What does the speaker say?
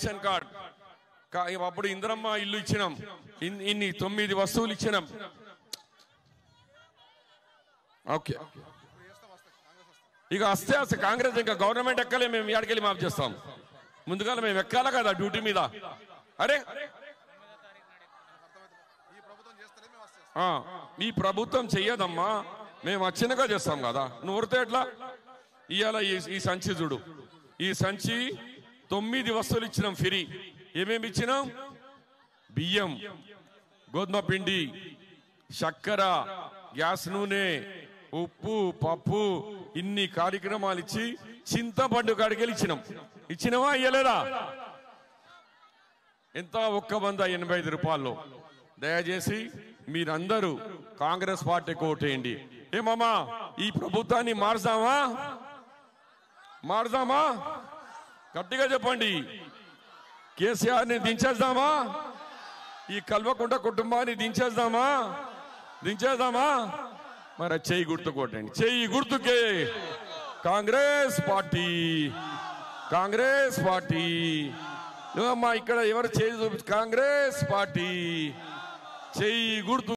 ration card కా- అప్పుడు ఇందిరమ్మ ఇల్లు ఇచ్చినాం ఇన్- ఇన్ని తొమ్మిది వస్తువులు ఇచ్చినాం ఓకే ఇక వస్తే వస్తే కాంగ్రెస్ ఇంకా గవర్నమెంట్ ఎక్కలే మేము ఎక్కడికెళ్ళి మాఫ్ చేస్తాం ముందుగా మేము ఎక్కాలి కదా డ్యూటీ మీద అరే ఆ, ఈ ప్రభుత్వం చెయ్యదమ్మా మేము వచ్చినగా చేస్తాం కదా నువ్వు ఊరితే ఎట్లా ఇవాళ ఈ- ఈ సంచి చూడు ఈ సంచి తొమ్మిది వస్తువులు ఇచ్చినాం ఫ్రీ ఏమేమి ఇచ్చినాం బియ్యం గోధుమ పిండి చక్కెర గ్యాస్ నూనె ఉప్పు పప్పు ఇన్ని కార్యక్రమాలు ఇచ్చి చింతపండు కాడికి ఇచ్చినాం ఇచ్చినావా ఇయ్యలేదా ఎంత ఒక్క వంద ఎనభై ఐదు రూపాయలు దయచేసి మీరందరూ కాంగ్రెస్ పార్టీకి ఓటేయండి ఏమమ్మా ఈ ప్రభుత్వాన్ని మార్చామా మార్దామా గట్టిగా చెప్పండి కేసీఆర్ ని దించేద్దామా ఈ కల్వకుంట కుటుంబాన్ని దించేద్దామా దించేద్దామా మరి అది చెయ్యి గుర్తు కొట్టండి చెయ్యి గుర్తుకే కాంగ్రెస్ పార్టీ కాంగ్రెస్ పార్టీ నువ్వమ్మా ఇక్కడ ఎవరు చేయి చూపి కాంగ్రెస్ పార్టీ చెయ్యి గుర్తు